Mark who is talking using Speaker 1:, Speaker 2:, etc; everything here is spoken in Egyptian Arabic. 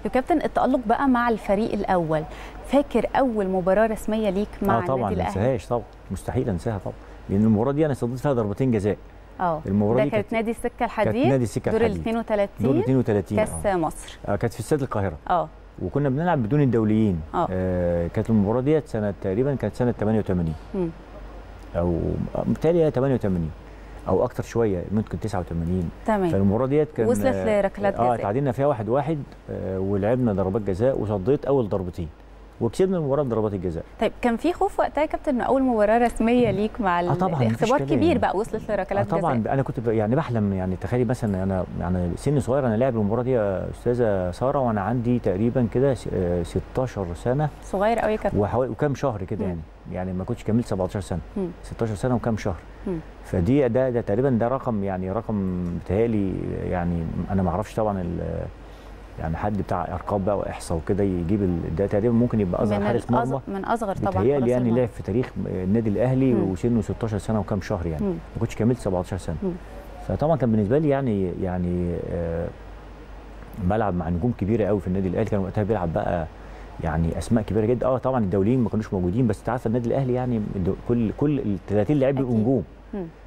Speaker 1: يا كابتن التالق بقى مع الفريق الاول فاكر اول مباراه رسميه ليك مع
Speaker 2: اه طبعا
Speaker 1: النادي
Speaker 2: ما
Speaker 1: الاهلي
Speaker 2: انساهاش طبعا مستحيل انساها طبعا لان المباراه دي انا صديت فيها ضربتين جزاء
Speaker 1: اه
Speaker 2: المباراة
Speaker 1: ده
Speaker 2: دي
Speaker 1: كانت
Speaker 2: كانت-
Speaker 1: نادي السكه
Speaker 2: كانت
Speaker 1: الحديد
Speaker 2: نادي السكه
Speaker 1: دور ال
Speaker 2: الحديد
Speaker 1: 32
Speaker 2: دور 32
Speaker 1: كاس
Speaker 2: آه.
Speaker 1: مصر
Speaker 2: آه كانت في استاد القاهره
Speaker 1: اه
Speaker 2: وكنا بنلعب بدون الدوليين
Speaker 1: آه.
Speaker 2: آه كانت المباراه ديت سنه تقريبا كانت سنه 88
Speaker 1: مم.
Speaker 2: او بالتالي 88 او اكتر شويه ممكن 89
Speaker 1: تمام
Speaker 2: فالمباراه ديت كان
Speaker 1: وصلت
Speaker 2: آه،
Speaker 1: لركلات
Speaker 2: اه
Speaker 1: جزاء.
Speaker 2: تعادلنا فيها واحد واحد آه ولعبنا ضربات جزاء وصديت اول ضربتين وكسبنا المباراه بضربات الجزاء
Speaker 1: طيب كان في خوف وقتها يا كابتن من اول مباراه رسميه ليك مع ال-
Speaker 2: آه طبعاً، مفيش
Speaker 1: اختبار
Speaker 2: كلام.
Speaker 1: كبير بقى وصلت
Speaker 2: آه
Speaker 1: لركلات
Speaker 2: طبعا
Speaker 1: جزاء
Speaker 2: انا كنت ب- يعني بحلم يعني تخيلي مثلا انا يعني سن صغير انا لاعب المباراه دي يا استاذه ساره وانا عندي تقريبا كده س- آه، 16 سنه
Speaker 1: صغير قوي يا كابتن
Speaker 2: وحوالي وكام شهر كده
Speaker 1: مم.
Speaker 2: يعني يعني ما كنتش كملت 17 سنه
Speaker 1: مم.
Speaker 2: 16 سنه وكام شهر
Speaker 1: مم.
Speaker 2: فدي ده ده تقريبا ده رقم يعني رقم بتهيألي يعني انا ما اعرفش طبعا ال- يعني حد بتاع ارقام بقى واحصاء وكده يجيب ال- ده تقريبا ممكن يبقى اصغر
Speaker 1: من
Speaker 2: حارس
Speaker 1: الأصغ-
Speaker 2: مرمى
Speaker 1: من اصغر طبعا
Speaker 2: بتهيألي
Speaker 1: حراس
Speaker 2: يعني
Speaker 1: المرمى.
Speaker 2: لعب في تاريخ النادي الاهلي
Speaker 1: مم.
Speaker 2: وسنه 16 سنه وكام شهر يعني
Speaker 1: مم.
Speaker 2: ما كنتش كملت 17 سنه
Speaker 1: مم.
Speaker 2: فطبعا كان بالنسبه لي يعني يعني آه بلعب مع نجوم كبيره قوي في النادي الاهلي كان وقتها بيلعب بقى يعني اسماء كبيره جدا اه طبعا الدوليين ما كانوش موجودين بس انت عارفه النادي الاهلي يعني الدو- كل كل ال 30 لاعب بيبقوا
Speaker 1: أكيد.
Speaker 2: نجوم
Speaker 1: مم.